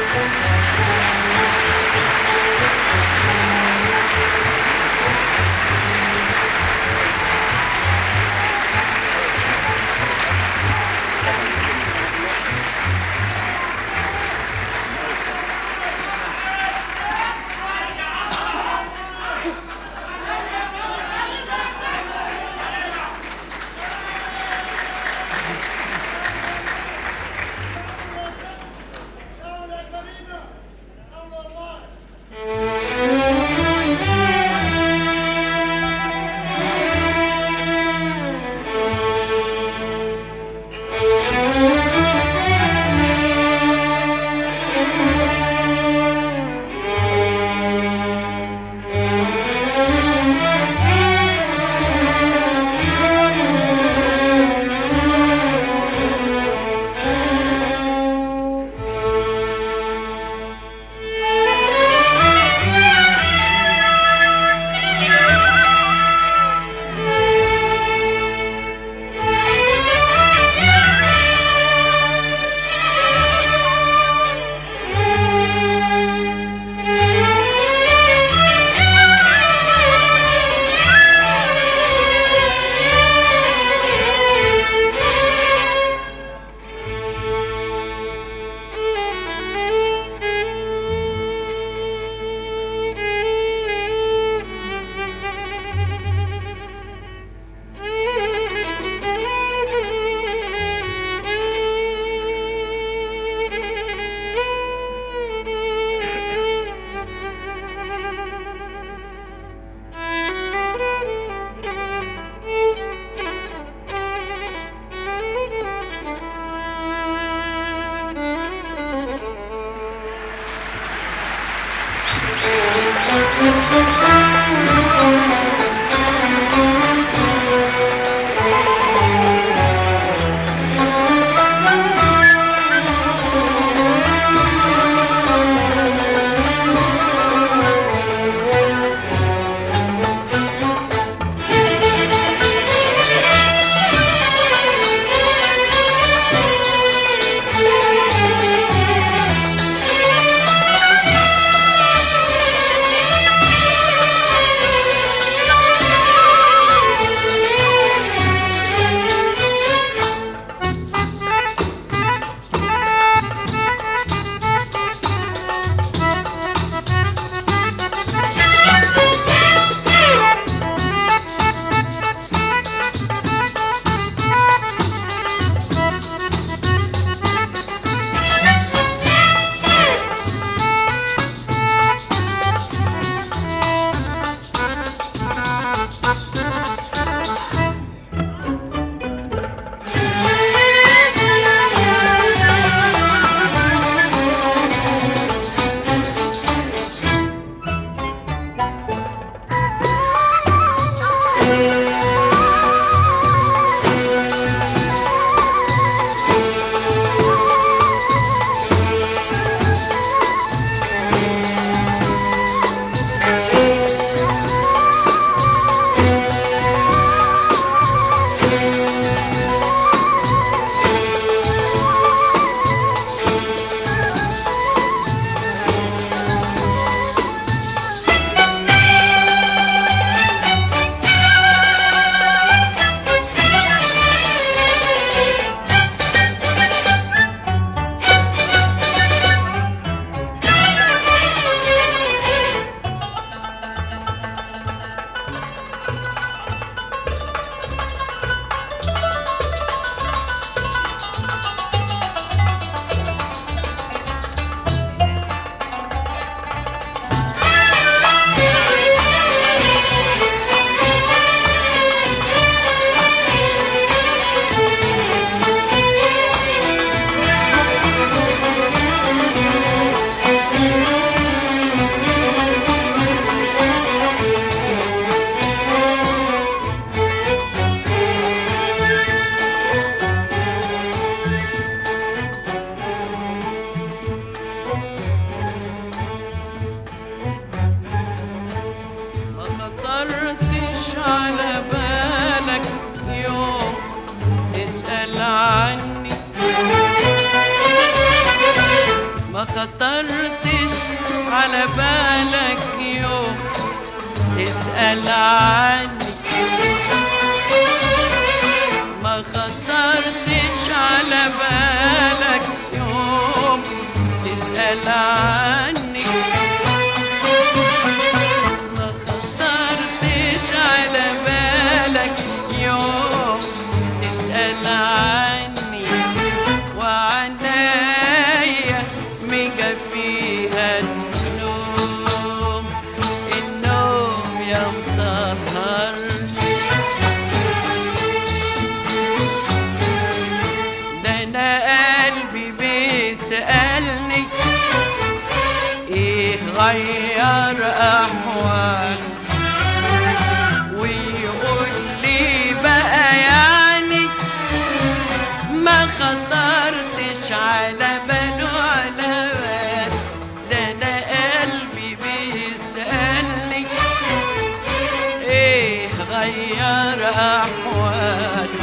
Thank ما خطرتش على بالك يوم تسأل عني ما خطرتش على بالك يوم تسأل عني ما خطرتش على بالك يوم تسأل عني وعنايا ميجا فيها النوم النوم يا مسهرني ده انا قلبي بيسألني ايه غير احواله ويقول لي بقى يعني ما خطرتش على باله على بال ده انا قلبي بيسألني ايه غير احواله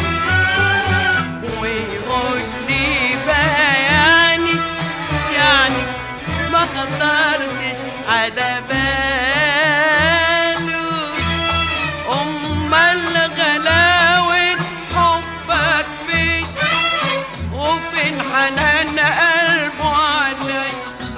ويقول لي بقى يعني يعني ما خطرتش على باله امال غلاوة حبك فين وفين حنان قلبه علي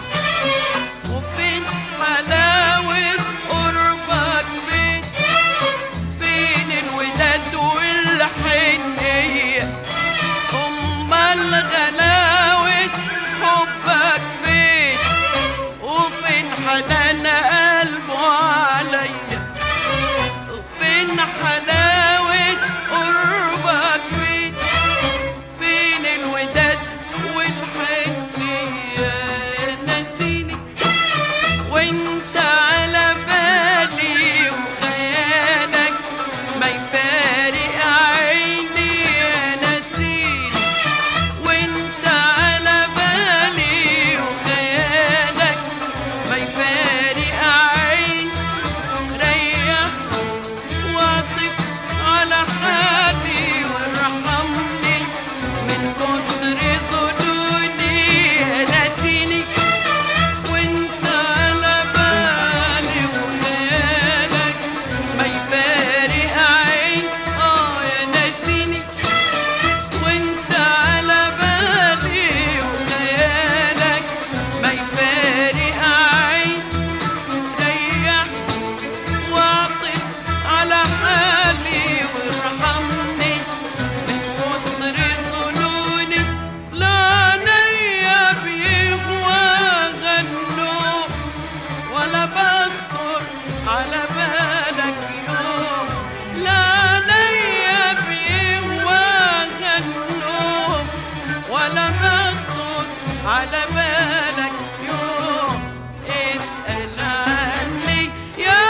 وفين حلاوة قربك فين فين الوداد والحنية أمال غلاوة حبك فين وفين حنان قلبه عليا فين حلاوة قربك فين فين الوداد والحنية نسيني وانت على بالي وخيالك ما يفارق عيني يا نسيني وانت على بالي وخيالك ما يفارق عيني ريح واعطف على حالي وارحمني من كتر ظنوني ناسيني وانت على بالي وخيالك ما يفارق عين اه يا ناسيني وانت على بالي وخيالك ما يفارق عين ريح واعطف على حالي وارحمني من كتر ظنوني لا نيا بيغوى غنوا ولا بخطر على بالك يوم لا نيا بيغوى غنوا ولا بخطر على بالك يوم اسأل عني يا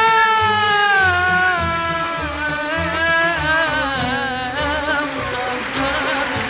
مطهر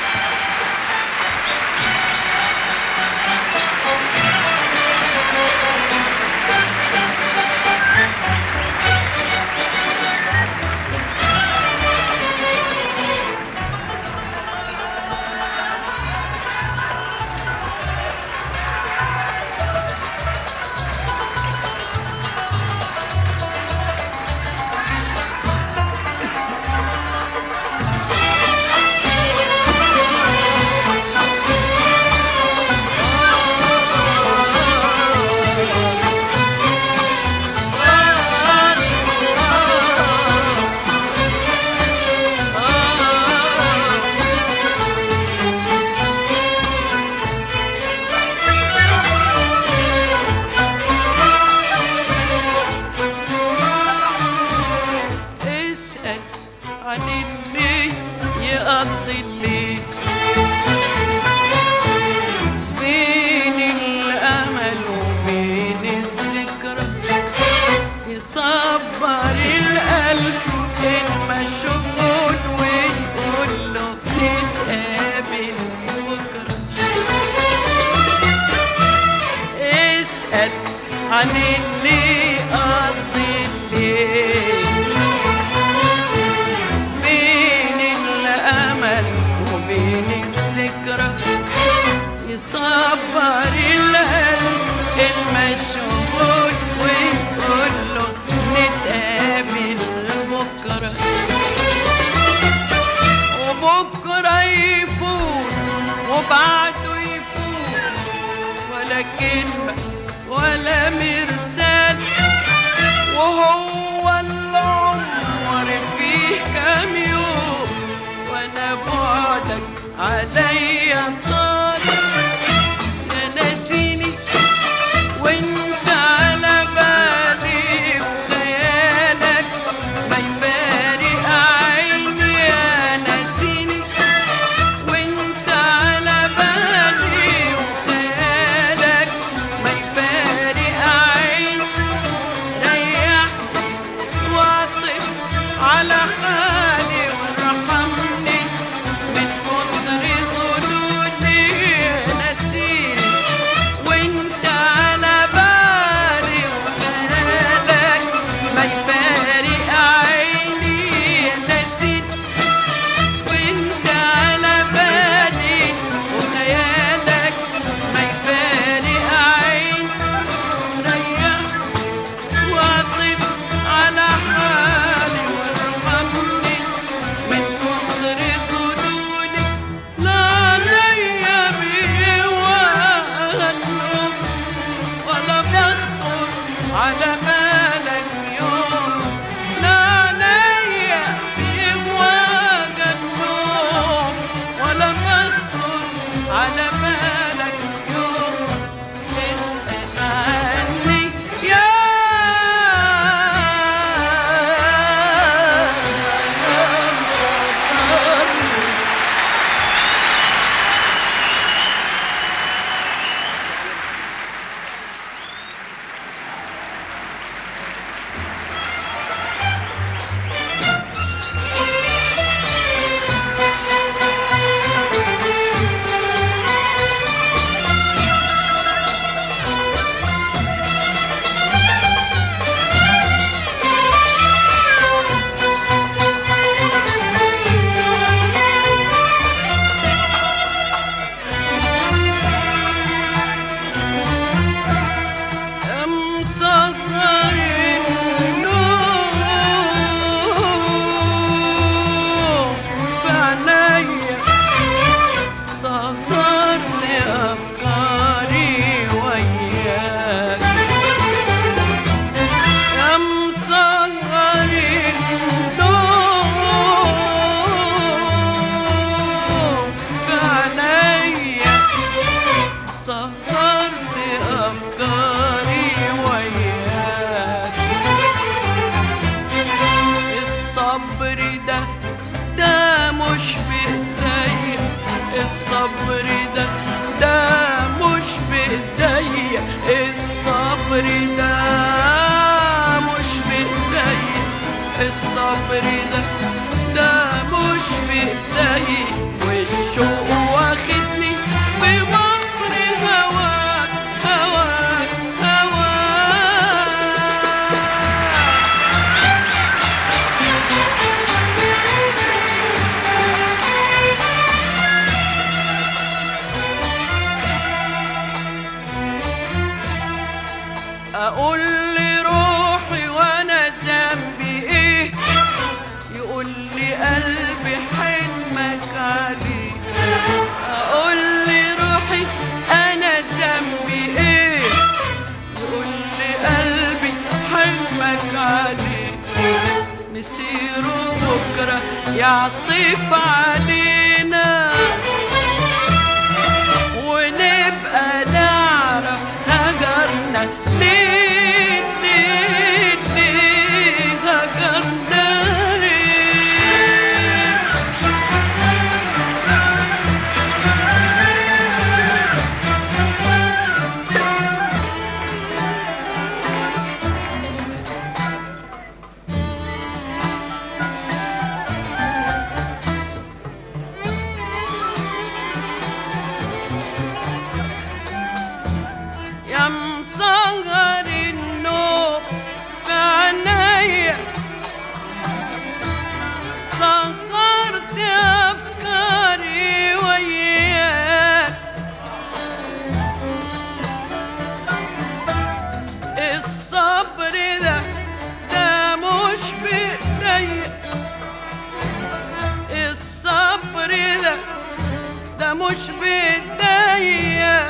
اسأل عن اللي يقضي الليل بين الأمل وبين الذكرى يصبر القلب المشغول ويقول له نتقابل بكرة اسأل عن اللي قضي الليل بين الأمل وبين الذكرى يصبر القلب عليا طال يا ناسيني وانت على بالي وخيالك ما يفارق عيني يا ناسيني وانت على بالي وخيالك ما يفارق عيني ريحني واعطف على حالي وارحمني من كتر ظنوني نسيني وانت على بالي وخيالك ما يفارق عيني نسيني وانت على بالي وخيالك ما يفارق عيني ريحني واعطف على حالي وارحمني من كتر ظنوني لا ليا بيه وهالنوم ولا بيخطر على بالك يوم لا ليا بيه وهالنوم ولا بيخطر على بالك يوم اسأل عني يا مصغر النور في عينيا صغرت أفكاري وياك يا مصغر النور في عينيا سهرت أفكاري وياك الصبر ده ده مش بإيديا الصبر ده ده مش بإيديا الصبر ده مش بإيديا الصبر ده ده مش بإيديا والشوق واخدني في بحر هواك هواك هواك اقول لي روحي وانا ذنبي ايه يقول لي قلبي حلمك عليه اقول لي روحي انا ذنبي ايه يقول لي قلبي حلمك عليه مسير بكره يعطف علينا ونبقى نعرف هجرنا ليه ليه ليه هجرنا ليه يا مصغر النوم في عينيا صغرت افكاري وياك الصبر ده ده مش بايديا الصبر ده ده مش بايديا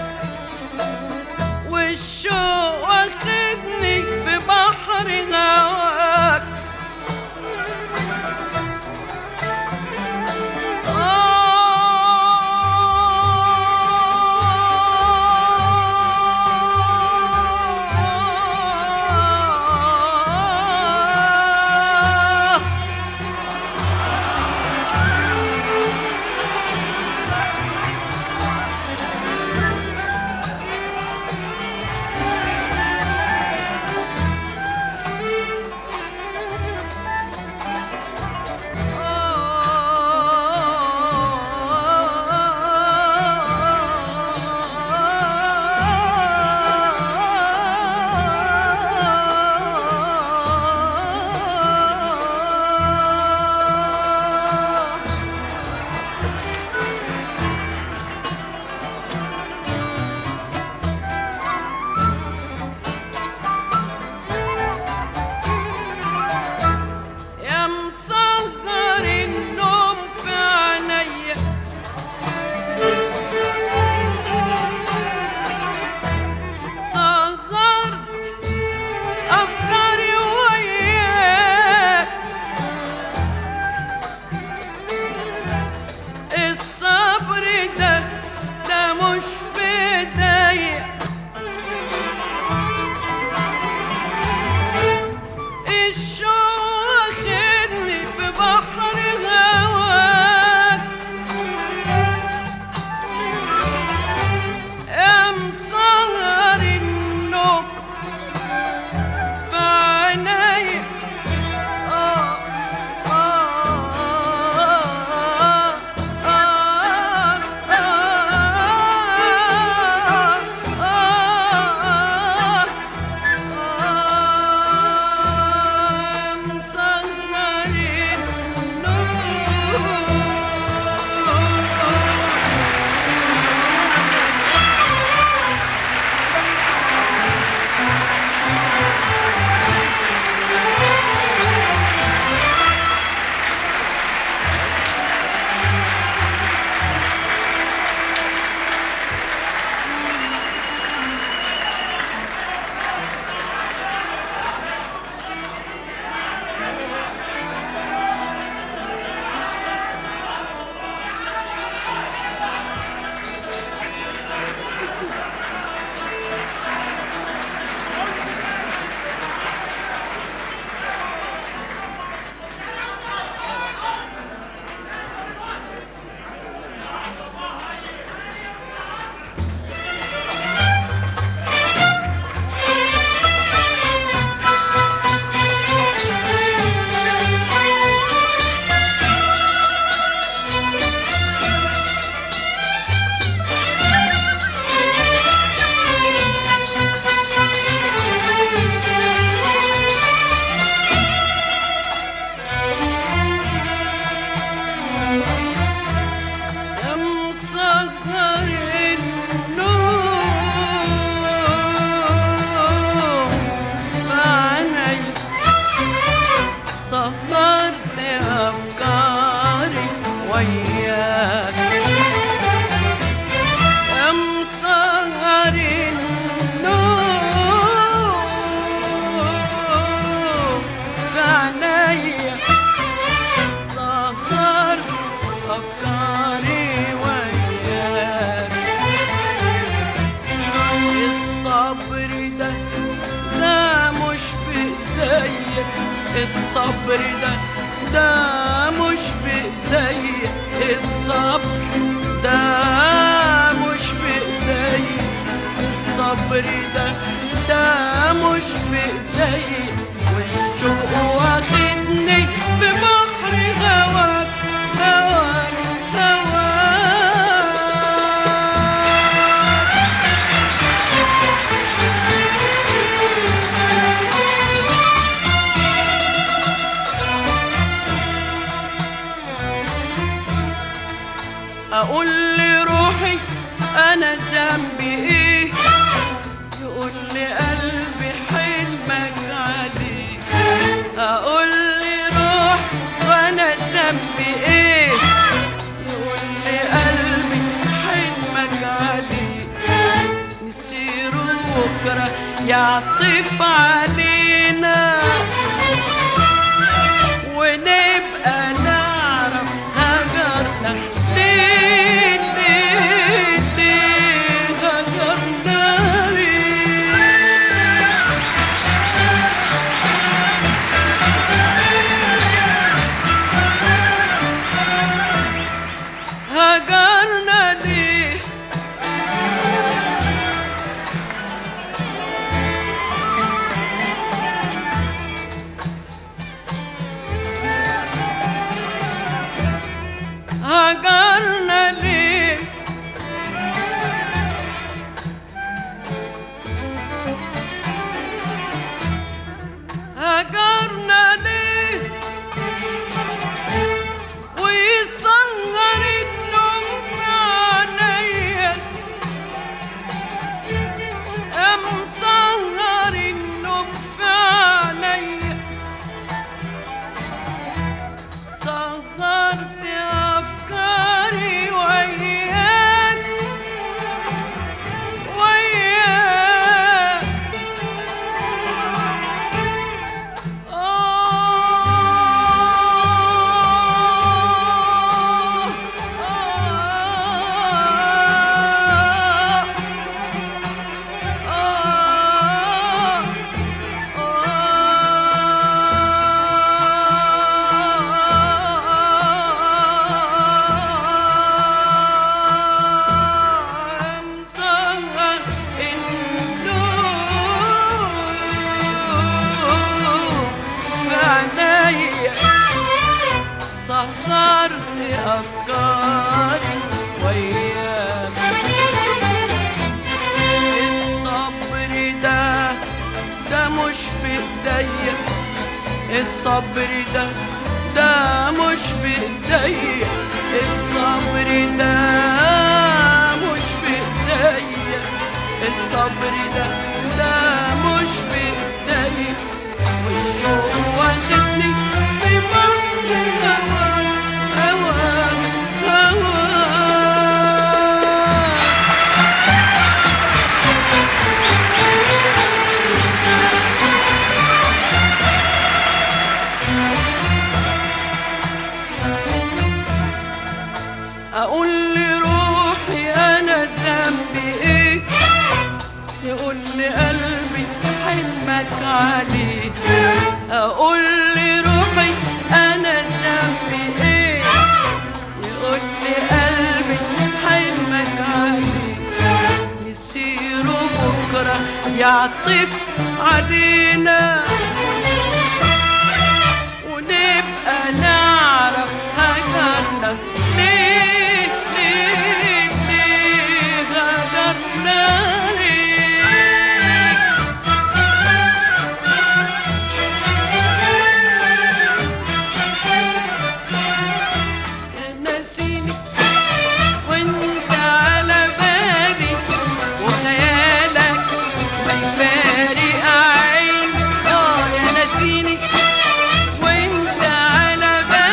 والشوق واخدني في بحر هواك آه الصبر ده ده مش بإيديا الصبر ده ده مش بإيديا الصبر ده مش بإيديا الصبر ده ده مش بإيديا والشوق واخدني في بحر هواك هواك هواك اقول لروحي انا ذنبي ايه يقول لي قلبي حلمك عليه اقول لروح وانا ذنبي ايه يقول لي قلبي حلمك عليه نسير بكره يعطف علينا ونبقى نعرف هجرنا ليه ليه ليه هجرنا ليه هجرنا ليه هجرنا ليه هجرنا ليه ويصغر النوم في عينيا أم صغر النوم في عينيا صغرت أفكاري وياك وياك آه آه آه مصغر النور في عينيا صغرت أفكاري وياك الصبر ده ده مش بإيديا الصبر ده ده مش بإيديا الصبر ده مش بإيديا الصبر ده ده مش بإيديا والشوق واخدني في بحر هواك هواك هواك اقول لروحي انا ذنبي ايه يقول لي قلبي حلمك عليه اقول لروحي انا ذنبي ايه يقول لي قلبي حلمك عليه نسير بكره يعطف علينا ونبقى نعرف هجرنا ليه ليه ليه هجرنا ليه ناسيني وانت على بالي وخيالك ما يفارق عين اه يا ناسيني وانت على بالي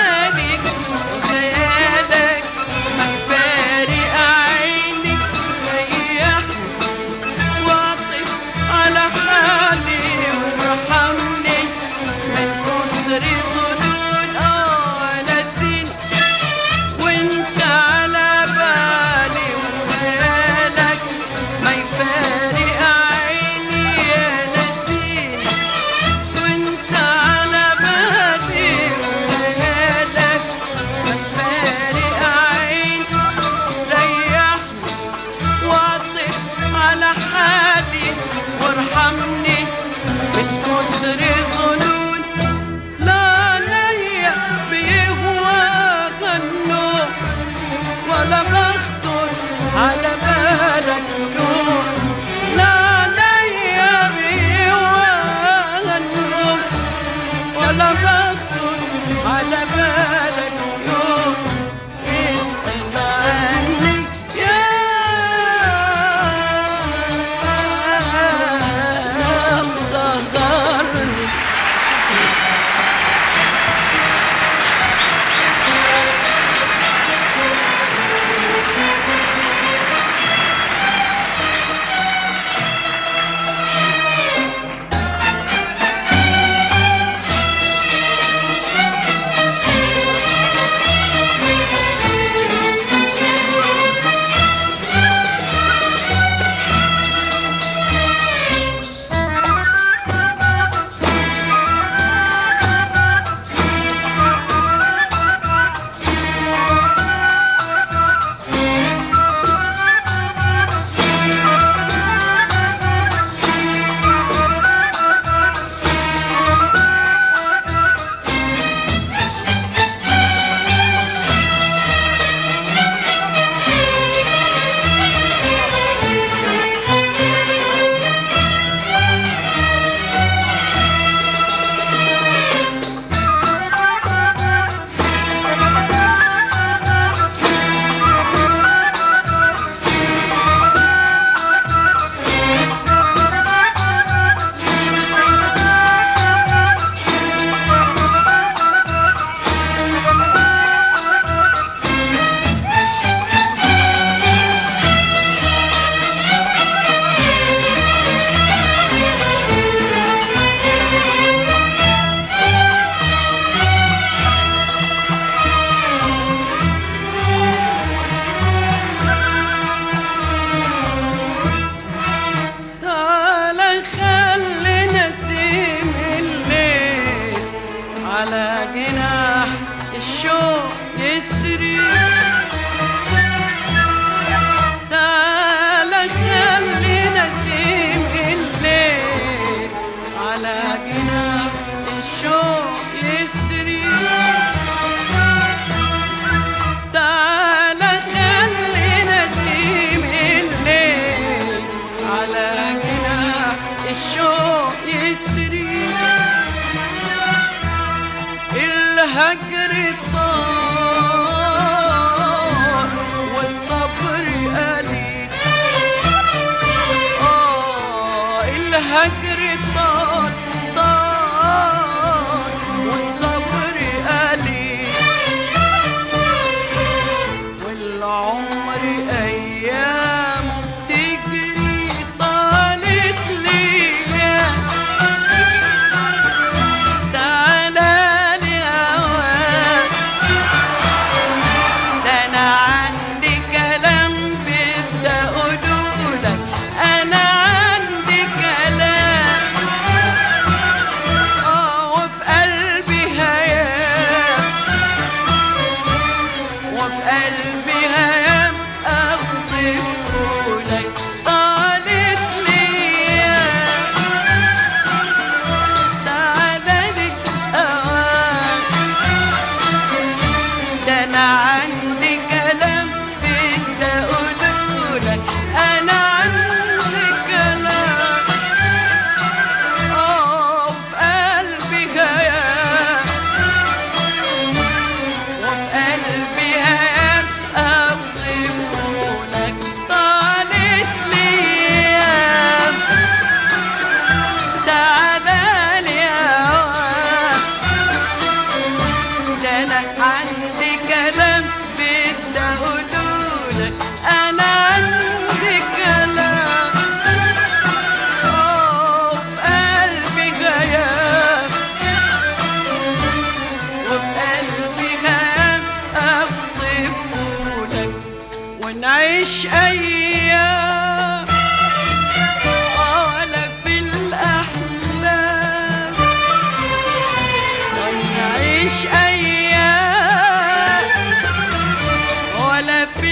الشوق يسري الهجر طال والصبر قليل آه الهجر طال طال والصبر قليل والعمر أيامه بتجري طالت ليا تعالى لي هواك ده أنا عندي كلام بدي أقولولك أنا عندي كلام آه وفي قلبي هيام وفي قلبي هيام أوصفهولك طالت ليا تعالى لي أوام ده أنا عندي كلام بدي أقولولك أنا عندي كلام آه وفي قلبي هيام وفي قلبي هيام أوصفهولك طالت ليام تعالى لي هواك ده أنا عندي كلام بدي أقولولك أنا عندي كلام آه وفي قلبي غياب وفي قلبي هام أوصفهولك ونعيش أيام ولا في الأحلام ونعيش أيام ولا في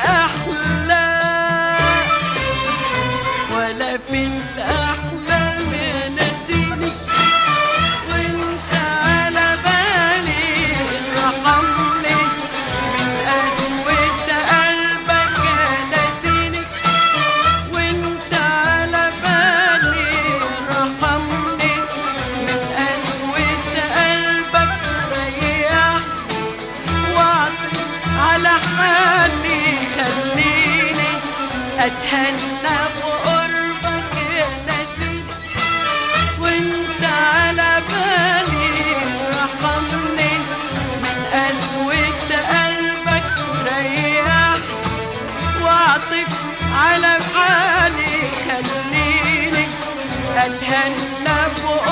الأحلام ولا في الأحلام نسيني وانت على بالي ارحمني من قسوة قلبك نسيني وانت على بالي ارحمني من قسوة قلبك ريح واعطي على حالي خليني اتهنى بقربك يا نسيني وانت على بالي رحمني من قسوة قلبك ريح واعطف على حالي خليني اتهنى بقربك